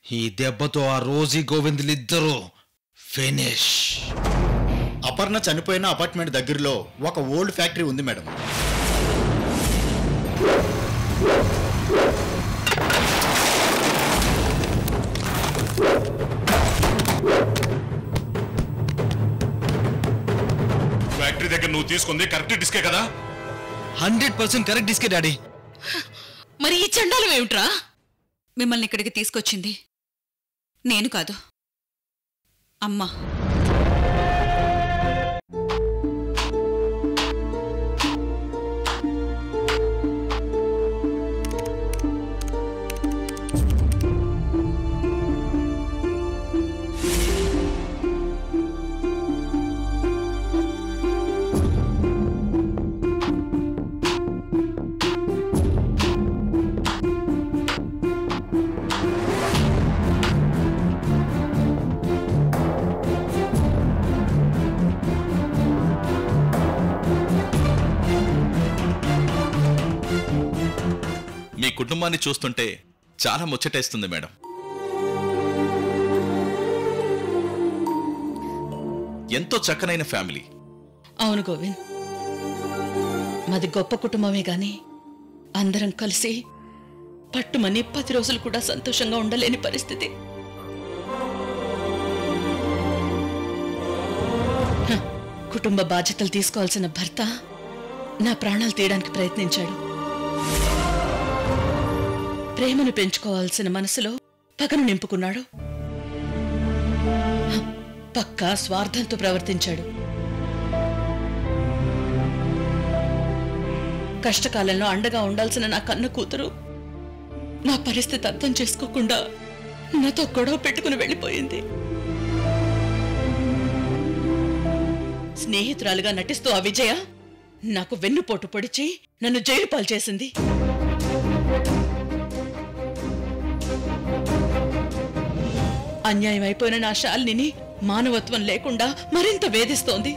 ఈ దెబ్బతో ఆ రోజీ గోవిందులిద్దరూ ఫినిష్ అపర్ణ చనిపోయిన అపార్ట్మెంట్ దగ్గరలో ఒక ఓల్డ్ ఫ్యాక్టరీ ఉంది మేడం ఫ్యాక్టరీ దగ్గర నువ్వు తీసుకుంది కరెక్ట్ డిస్కే కదా హండ్రెడ్ పర్సెంట్ కరెక్ట్ డిస్కే డాడీ మరి ఈ చండాలం ఏమిట్రా మిమ్మల్ని ఇక్కడికి తీసుకొచ్చింది నేను కాదు అమ్మా మీ కుటుంబాన్ని చూస్తుంటే చాలా ముచ్చటేస్తుంది మేడం ఎంతో చక్కనైన ఫ్యామిలీ అవును గోవింద్ మాది గొప్ప కుటుంబమే గాని అందరం కలిసి పట్టుమని పది రోజులు కూడా సంతోషంగా ఉండలేని పరిస్థితి హ, కుటుంబ బాధ్యతలు తీసుకోవాల్సిన భర్త నా ప్రాణాలు తీయడానికి ప్రయత్నించాడు ప్రేమను పెంచుకోవాల్సిన మనసులో పగను నింపుకున్నాడు హ, పక్కా స్వార్థంతో ప్రవర్తించాడు కష్టకాలంలో అండగా ఉండాల్సిన నా కన్న కూతురు నా పరిస్థితి అర్థం చేసుకోకుండా నాతో గొడవ పెట్టుకుని వెళ్ళిపోయింది స్నేహితురాలుగా నటిస్తూ ఆ విజయ నాకు వెన్నుపోటు పొడిచి నన్ను జైలు పాలు చేసింది అన్యాయం అయిపోయిన నా శాలిని మానవత్వం లేకుండా మరింత వేధిస్తోంది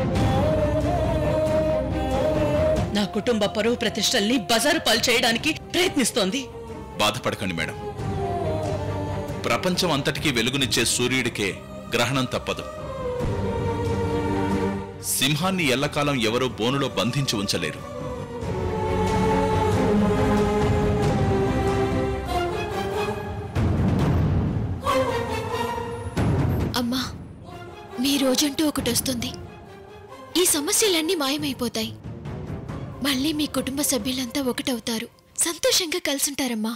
నా కుటుంబ పరువు ప్రతిష్టల్ని బజారు పాలు చేయడానికి ప్రయత్నిస్తోంది బాధపడకండి మేడం ప్రపంచం అంతటికీ వెలుగునిచ్చే సూర్యుడికే గ్రహణం తప్పదు సింహాన్ని ఎల్లకాలం ఎవరో బోనులో బంధించి ఉంచలేరు అమ్మా మీ రోజంటూ ఒకటి వస్తుంది ఈ సమస్యలన్నీ మాయమైపోతాయి మళ్ళీ మీ కుటుంబ సభ్యులంతా ఒకటవుతారు సంతోషంగా కలిసుంటారమ్మా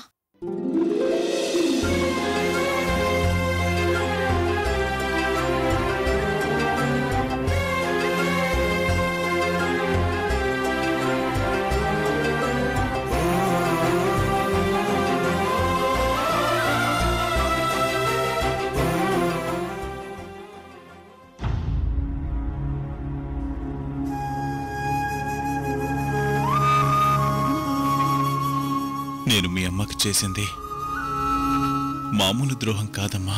నేను మీ అమ్మకు చేసింది మామూలు ద్రోహం కాదమ్మా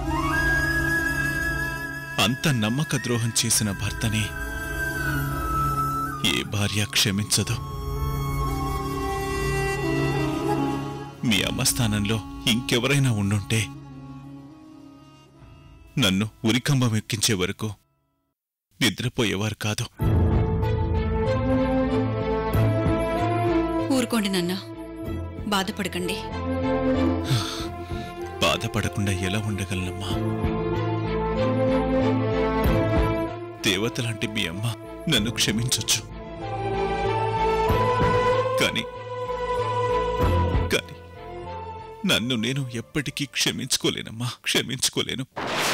అంత నమ్మక ద్రోహం చేసిన భర్తని ఏ భార్య క్షమించదు మీ అమ్మ స్థానంలో ఇంకెవరైనా ఉండుంటే నన్ను ఉరికంబం ఎక్కించే వరకు నిద్రపోయేవారు కాదు ఊరుకోండి నాన్న బాధపడకండి బాధపడకుండా ఎలా ఉండగలనమ్మా దేవత లాంటి మీ అమ్మ నన్ను క్షమించొచ్చు కానీ కానీ నన్ను నేను ఎప్పటికీ క్షమించుకోలేనమ్మా క్షమించుకోలేను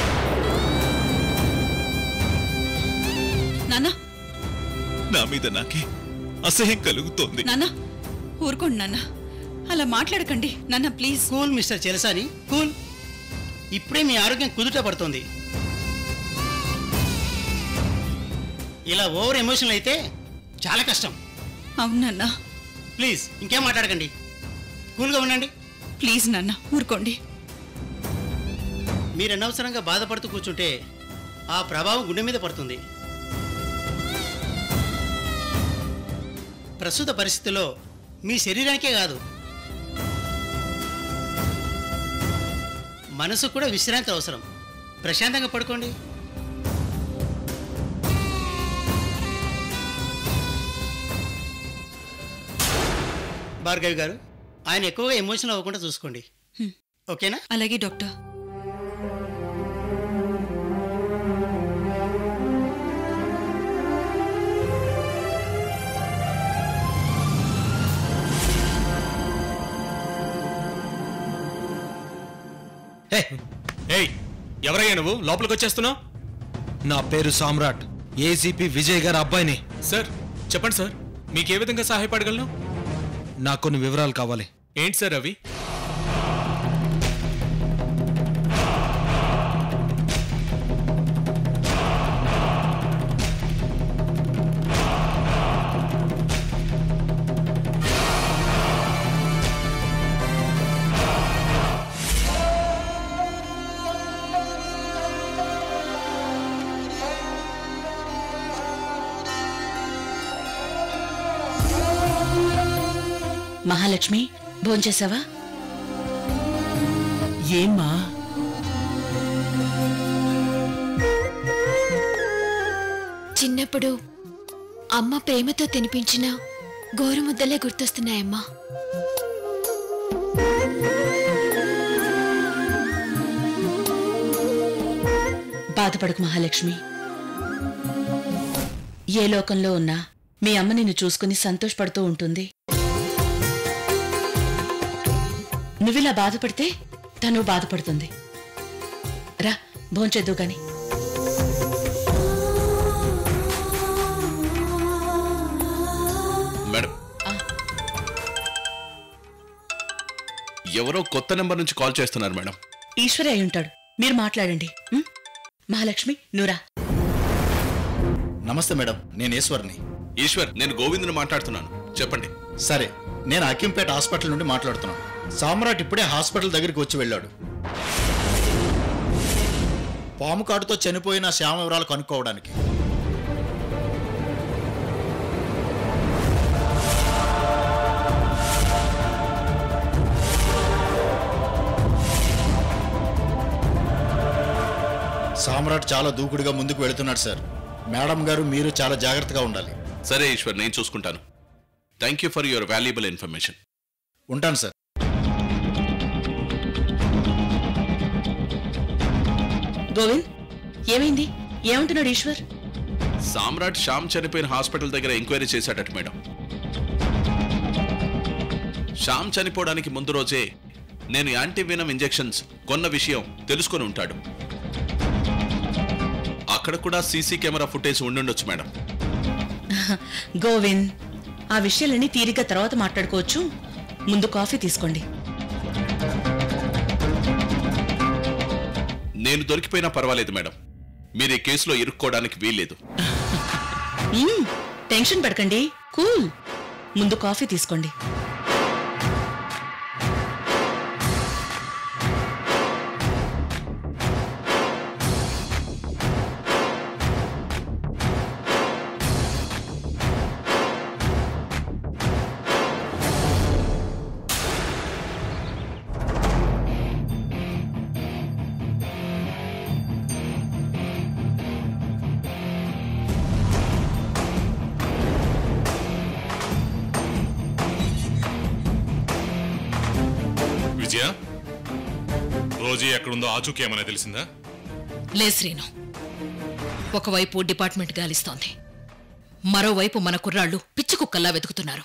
నాన్న నా మీద నాకే అసహ్యం కలుగుతోంది నాన్న ఊరుకోండి నాన్న అలా మాట్లాడకండి నాన్న please cool mister Chelasani cool ఇప్పుడే మీ ఆరోగ్యం కుదుట పడుతోంది ఇలా ఓవర్ ఎమోషనల్ అయితే చాలా కష్టం అవునన్నా ప్లీజ్ ఇంకేం మాట్లాడకండి కూల్గా ఉండండి ప్లీజ్ నాన్న ఊరుకోండి మీరు అనవసరంగా బాధపడుతూ కూర్చుంటే ఆ ప్రభావం గుండె మీద పడుతుంది ప్రస్తుత పరిస్థితిలో మీ శరీరానికే కాదు మనసు కూడా విశ్రాంతి అవసరం ప్రశాంతంగా పడుకోండి భార్గవి గారు ఆయన ఎక్కువగా ఎమోషనల్ అవ్వకుండా చూసుకోండి ఓకేనా అలాగే డాక్టర్ హే ఏయ్ ఎవరయ్యా నువ్వు లోపలికి వచ్చేస్తున్నావు నా పేరు సామ్రాట్ ఏసీపీ విజయ్ గారి అబ్బాయిని సార్ చెప్పండి సార్ మీకు ఏ విధంగా సహాయపడగలను నాకు కొన్ని వివరాలు కావాలి ఏంటి సార్ అవి మహాలక్ష్మి భోంచేసావా ఏమ్మా చిన్నప్పుడు అమ్మ ప్రేమతో తినిపించిన గోరుముద్దలే గుర్తొస్తున్నాయమ్మా బాధపడకు మహాలక్ష్మి ఏ లోకంలో ఉన్నా మీ అమ్మ నిన్ను చూసుకుని సంతోషపడుతూ ఉంటుంది నువ్విలా బాధపడితే తను బాధపడుతుంది రా భోంచేద్దు గాని మేడం ఆ. ఎవరో కొత్త నెంబర్ నుంచి కాల్ చేస్తున్నారు మేడం ఈశ్వరి అయి ఉంటాడు మీరు మాట్లాడండి ఉం? మహాలక్ష్మి నువ్వురా నమస్తే మేడం నేను ఈశ్వర్ని ఈశ్వర్ నేను గోవింద్ని మాట్లాడుతున్నాను చెప్పండి సరే నేను అకింపేట హాస్పిటల్ నుండి మాట్లాడుతున్నాను సామ్రాట్ ఇప్పుడే హాస్పిటల్ దగ్గరికి వచ్చి వెళ్ళాడు పాము కాటుతో చనిపోయిన శ్యామ వివరాలు కనుక్కోవడానికి సామ్రాట్ చాలా దూకుడుగా ముందుకు వెళుతున్నాడు సార్ మేడం గారు మీరు చాలా జాగ్రత్తగా ఉండాలి సరే ఈశ్వర్ నేను చూసుకుంటాను thank you for your valuable information ఉంటాను సార్ గోవింద్ ఏమైంది ఏమంటున్నాడు ఈశ్వర్ సామ్రాట్ శ్యామ్ చనిపోయిన హాస్పిటల్ దగ్గర ఎంక్వైరీ చేశాడట మేడం శ్యామ్ చనిపోవడానికి ముందు రోజే నేను యాంటీవీనం ఇంజెక్షన్స్ కొన్న విషయం తెలుసుకొని ఉంటాడు అక్కడ కూడా సీసీ కెమెరా ఫుటేజ్ ఉండుండొచ్చు మేడం గోవింద్ ఆ విషయాలన్నీ తీరిక తర్వాత మాట్లాడుకోవచ్చు ముందు కాఫీ తీసుకోండి నేను దొరికిపోయినా పర్వాలేదు మేడం మీరు ఈ కేసులో ఇరుక్కోవడానికి వీల్లేదు మ్మ్, టెన్షన్ పడకండి కూల్ ముందు కాఫీ తీసుకోండి విజయ రోజీ ఎక్కడుందో ఆచూకీ ఏమైనా తెలిసిందా లే శ్రీను ఒకవైపు డిపార్ట్మెంట్ గాలిస్తోంది మరోవైపు మన కుర్రాళ్ళు పిచ్చి కుక్కల్లా వెతుకుతున్నారు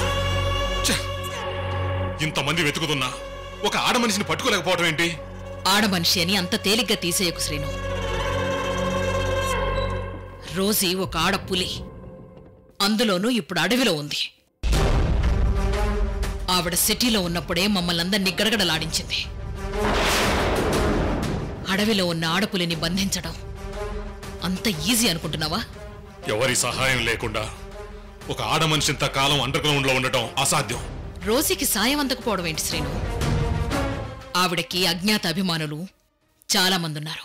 ఇంతమంది వెతుకుతున్నా ఒక ఆడ మనిషిని పట్టుకోలేకపోవడం ఏంటి ఆడమనిషి అని అంత తేలిగ్గా తీసేయకు శ్రీను రోజీ ఒక ఆడ పులి అందులోనూ ఇప్పుడు అడవిలో ఉంది ఆవిడ సిటీలో ఉన్నప్పుడే మమ్మల్ని అందరినీ గడగడలాడించింది అడవిలో ఉన్న ఆడపులిని బంధించడం అంత ఈజీ అనుకుంటున్నావా ఎవరి సహాయం లేకుండా ఒక ఆడ మనిషి ఇంత కాలం అండర్ గ్రౌండ్ లో ఉండటం అసాధ్యం రోజీకి సాయం అందకపోవడం ఏంటి శ్రీను ఆవిడకి అజ్ఞాత అభిమానులు చాలా మంది ఉన్నారు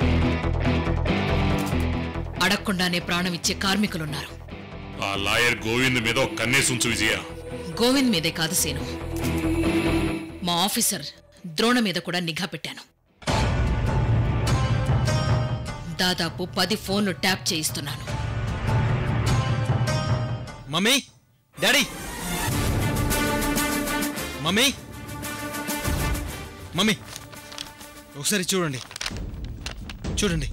అడగకుండానే ప్రాణం ఇచ్చే కార్మికులున్నారు ఆ లాయర్ గోవింద్ మీద ఒక కన్నేసి ఉంచు విజయ గోవింద్ మీదే కాదు సేను మా ఆఫీసర్ ద్రోణ మీద కూడా నిఘా పెట్టాను దాదాపు పది ఫోన్లు ట్యాప్ చేయిస్తున్నాను మమ్మీ డాడీ మమ్మీ మమ్మీ ఒకసారి చూడండి చూడండి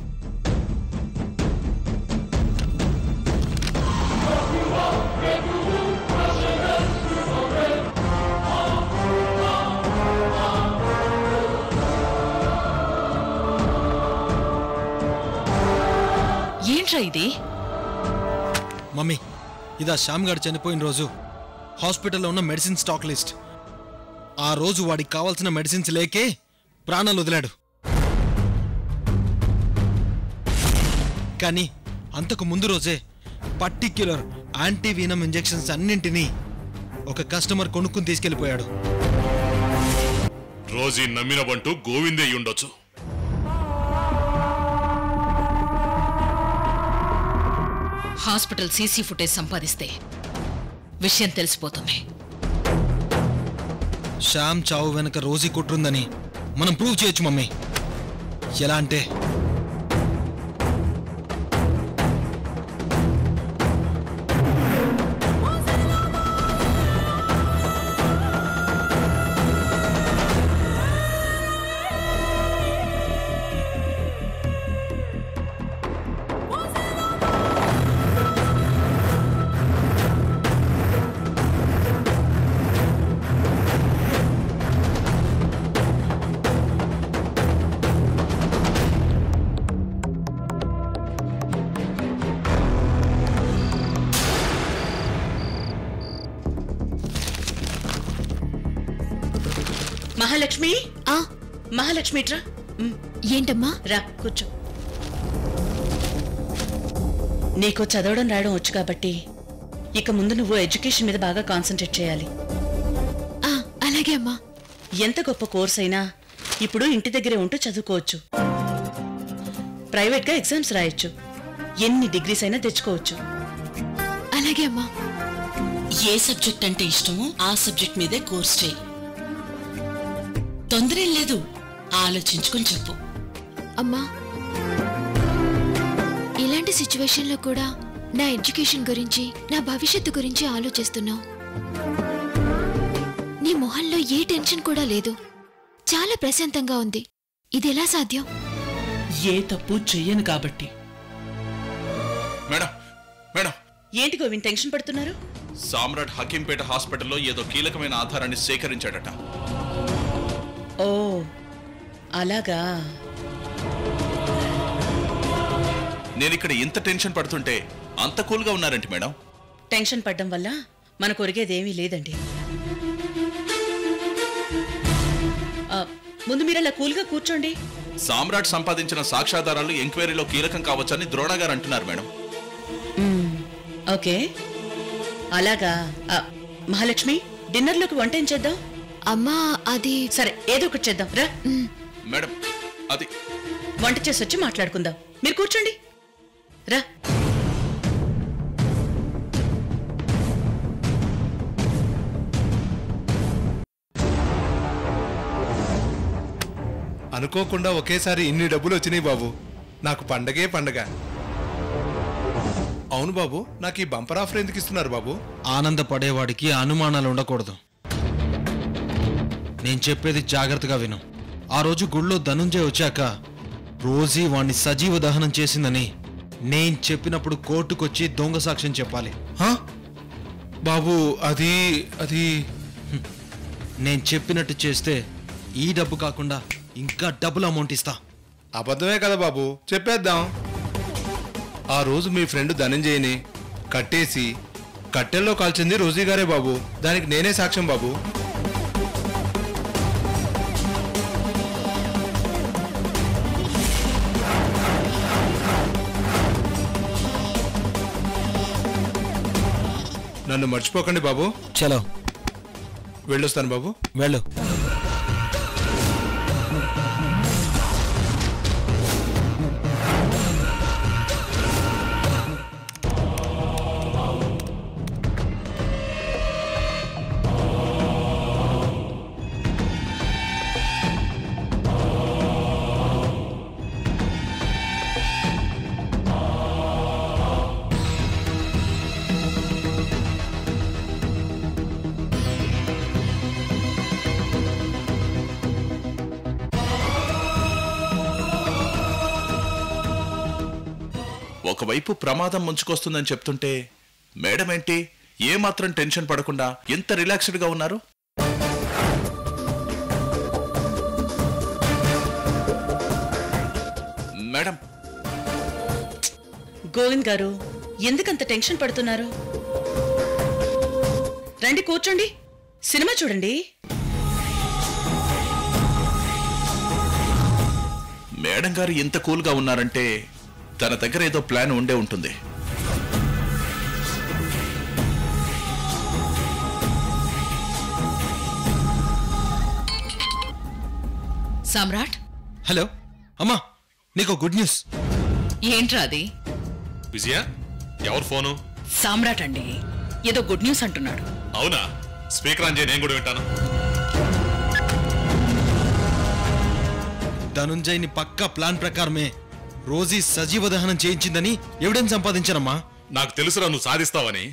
ఏంట్రా ఇది మమ్మీ ఇదా శ్యామ్ గారు చనిపోయిన రోజు హాస్పిటల్లో ఉన్న మెడిసిన్ స్టాక్ లిస్ట్ ఆ రోజు వాడికి కావాల్సిన మెడిసిన్స్ లేకే ప్రాణాలు వదిలాడు కానీ అంతకు ముందు రోజే పర్టిక్యులర్ యాంటీవీనం ఇంజెక్షన్స్ అన్నింటినీ ఒక కస్టమర్ కొనుక్కుని తీసుకెళ్లిపోయాడు రోజీ నమ్మిన బంటూ గోవిందే అయి ఉండొచ్చు హాస్పిటల్ సీసీ ఫుటేజ్ సంపాదిస్తే విషయం తెలిసిపోతుంది శ్యామ్ చావు వెనక రోజీ కుట్రుందని మనం ప్రూవ్ చేయొచ్చు మమ్మీ ఎలా అంటే మహాలక్ష్మి ఆ మహాలక్ష్మి ఇట్రా ఉమ్, ఏంటమ్మా రా కూర్చో నీకు చదవడం రాయడం వచ్చు కాబట్టి ఇక ముందు నువ్వు ఎడ్యుకేషన్ మీద బాగా కాన్సన్ట్రేట్ చేయాలి ఆ అలాగే అమ్మా ఎంత గొప్ప కోర్స్ అయినా ఇప్పుడు ఇంటి దగ్గరే ఉంటూ చదువుకోవచ్చు ప్రైవేట్గా ఎగ్జామ్స్ రాయొచ్చు ఎన్ని డిగ్రీస్ అయినా తెచ్చుకోవచ్చు అలాగే అమ్మా ఏ సబ్జెక్ట్ అంటే ఇష్టమో ఆ సబ్జెక్ట్ మీదే కోర్స్ చేయి తొందర ఏం లేదు ఆలోచించుకొని చెప్పు అమ్మా ఇలాంటి సిచ్యువేషన్లో కూడా నా ఎడ్యుకేషన్ గురించి నా భవిష్యత్తు గురించి ఆలోచిస్తున్నావు నీ మొహంలో ఏ టెన్షన్ కూడా లేదు చాలా ప్రశాంతంగా ఉంది ఇది ఎలా సాధ్యం ఏ తప్పు చెయ్యను కాబట్టి మేడం మేడం ఏంటి గోవింద్ టెన్షన్ పడుతున్నారు సామ్రాట్ హకీంపేట హాస్పిటల్లో ఏదో కీలకమైన ఆధారాన్ని సేకరించాడట ఓ అలాగా నేను ఇక్కడ ఇంత టెన్షన్ పడుతుంటే అంత కూల్గా ఉన్నారంటి మేడం టెన్షన్ పడ్డం వల్ల మనకు ఒరిగేదేమీ లేదండి ఆ, ముందు మీరు అలా కూల్గా కూర్చోండి సామ్రాట్ సంపాదించిన సాక్ష్యాధారాలు ఎంక్వైరీలో కీలకం కావచ్చని ద్రోణ గారు అంటున్నారు మేడం మ్మ్. ఓకే అలాగా ఆ, మహాలక్ష్మి డిన్నర్లోకి వంట ఏం చేద్దాం అమ్మా అది సరే ఏదో ఒకటి చేద్దాం రా మేడం అది వంట చేసి వచ్చి మాట్లాడుకుందాం మీరు కూర్చోండి రా అనుకోకుండా ఒకేసారి ఇన్ని డబ్బులు వచ్చినాయి బాబు నాకు పండగే పండగ అవును బాబు నాకు ఈ బంపర్ ఆఫర్ ఎందుకు ఇస్తున్నారు బాబు ఆనందపడేవాడికి అనుమానాలు ఉండకూడదు నేను చెప్పేది జాగ్రత్తగా విను ఆ రోజు గుళ్ళో ధనుంజయ్ వచ్చాక రోజీ వాణ్ణి సజీవ దహనం చేసిందని నేను చెప్పినప్పుడు కోర్టుకొచ్చి దొంగ సాక్ష్యం చెప్పాలి హా? బాబు అది అది నేను చెప్పినట్టు చేస్తే ఈ డబ్బు కాకుండా ఇంకా డబుల్ అమౌంట్ ఇస్తా అబద్ధమే కదా బాబు చెప్పేద్దాం ఆ రోజు మీ ఫ్రెండ్ ధనంజయని కట్టేసి కట్టెల్లో కాల్చింది రోజీ గారే బాబు దానికి నేనే సాక్ష్యం బాబు నన్ను మర్చిపోకండి బాబు చలో వెళ్ళొస్తాను బాబు వెళ్ళు ఒకవైపు ప్రమాదం ముంచుకొస్తుందని చెప్తుంటే మేడం ఏంటి ఏమాత్రం టెన్షన్ పడకుండా ఎంత రిలాక్స్డ్గా ఉన్నారు మేడం గోవింద్ గారు ఎందుకంత టెన్షన్ పడుతున్నారు రండి కూర్చోండి సినిమా చూడండి మేడం గారు ఎంత కూల్గా ఉన్నారంటే తన దగ్గర ఏదో ప్లాన్ ఉండే ఉంటుంది సామ్రాట్ హలో అమ్మా నీకు గుడ్ న్యూస్ ఏంట్రా అది విజయ ఎవరు ఫోను సామ్రాట్ అండి ఏదో గుడ్ న్యూస్ అంటున్నాడు అవునా స్పీకర్ ఆన్ చేయి నేను కూడా వింటాను ధనుంజయ్ని పక్కా ప్లాన్ ప్రకారమే రోజీ సజీవ దహనం చేయించిందని ఎవిడెన్స్ సంపాదించానమ్మా నాకు తెలుసురా నువ్వు సాధిస్తావని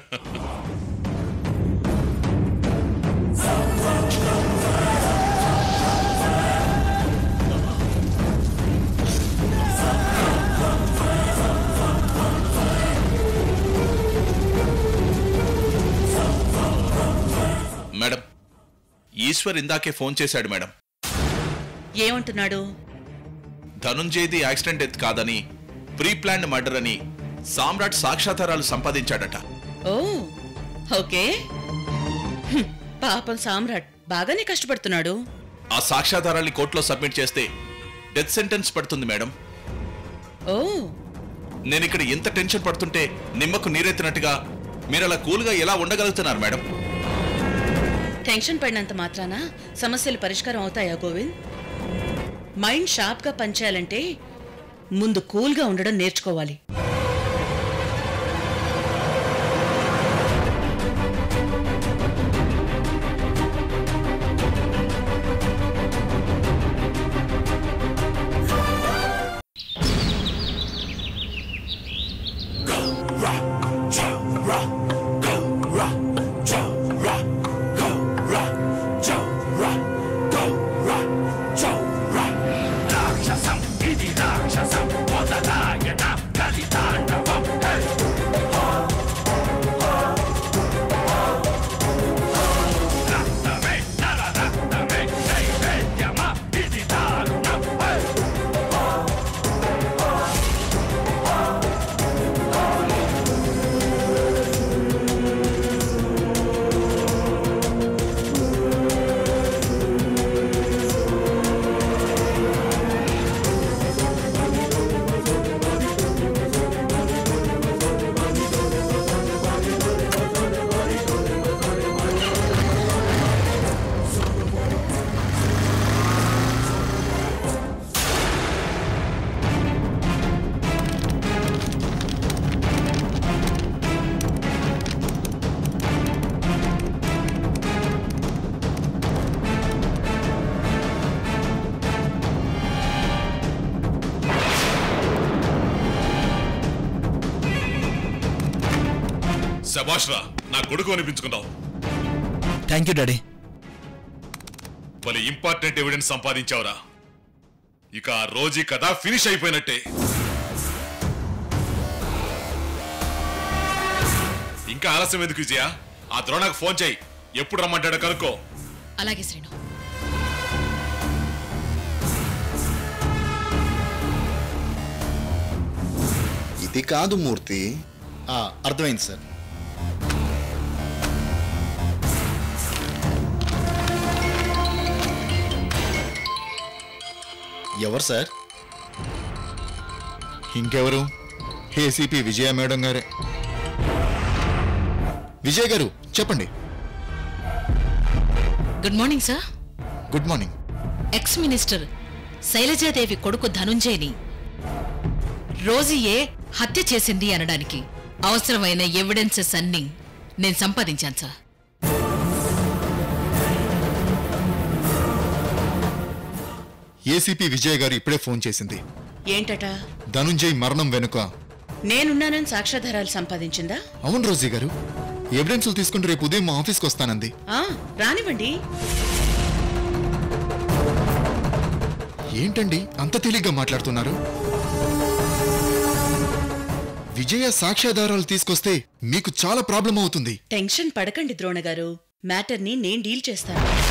మేడం ఈశ్వర్ ఇందాకే ఫోన్ చేశాడు మేడం ఏమంటున్నాడు ధనుంజయ్ది యాక్సిడెంట్ డెత్ కాదని ప్రీ ప్లాన్డ్ మర్డర్ అని సామ్రాట్ సాక్ష్యాధారాలు సంపాదించాడట ఓ ఓకే హ్మ్, పాపం సామ్రాట్ బాగానే కష్టపడుతున్నాడు ఆ సాక్ష్యాధారాల్ని కోర్టులో సబ్మిట్ చేస్తే డెత్ సెంటెన్స్ పడుతుంది మేడం ఓ నేను ఇక్కడ ఎంత టెన్షన్ పడుతుంటే నిమ్మకు నీరెత్తినట్టుగా మీరు అలా కూల్గా ఎలా ఉండగలుగుతున్నారు మేడం టెన్షన్ పడినంత మాత్రాన సమస్యలు పరిష్కారం అవుతాయా గోవింద్ మైండ్ షార్ప్గా పనిచేయాలంటే ముందు కూల్గా ఉండడం నేర్చుకోవాలి శబాష్రా నా కొడుకు అనిపించుకున్నావు థ్యాంక్ యూ డాడీ భలే ఇంపార్టెంట్ ఎవిడెన్స్ సంపాదించావురా ఇక ఆ రోజీ కథ ఫినిష్ అయిపోయినట్టే ఇంకా ఆలస్యం ఎందుకు విజయ ఆ ద్రోణకు ఫోన్ చేయి ఎప్పుడు రమ్మంటాడో కనుక్కో అలాగే శ్రీను ఇది కాదు మూర్తి అర్థమైంది సార్ ఎవరు సార్ ఇంకెవరు ఏసీపీ విజయ మేడం గారే విజయ్ గారు చెప్పండి good morning sir good morning ex minister Shailajadevi కొడుకు ధనుంజయని రోజీయే హత్య చేసింది అనడానికి అవసరమైన ఎవిడెన్సెస్ అన్ని నేను సంపాదించాను సార్ ఏసీపీ విజయ్ గారు ఇప్పుడే ఫోన్ చేసింది ఏంటట ధనుంజయ్ మరణం వెనుక నేనున్నానని సాక్ష్యాధారాలు సంపాదించిందా అవును రోజీ గారు ఎవిడెన్స్లు తీసుకుంటూ రేపు ఉదయం మా ఆఫీస్కి వస్తానంది ఆ రానివ్వండి ఏంటండి అంత తేలిగ్గా మాట్లాడుతున్నారు విజయ సాక్ష్యాధారాలు తీసుకొస్తే మీకు చాలా ప్రాబ్లం అవుతుంది టెన్షన్ పడకండి ద్రోణ గారు మ్యాటర్ని నేను డీల్ చేస్తాను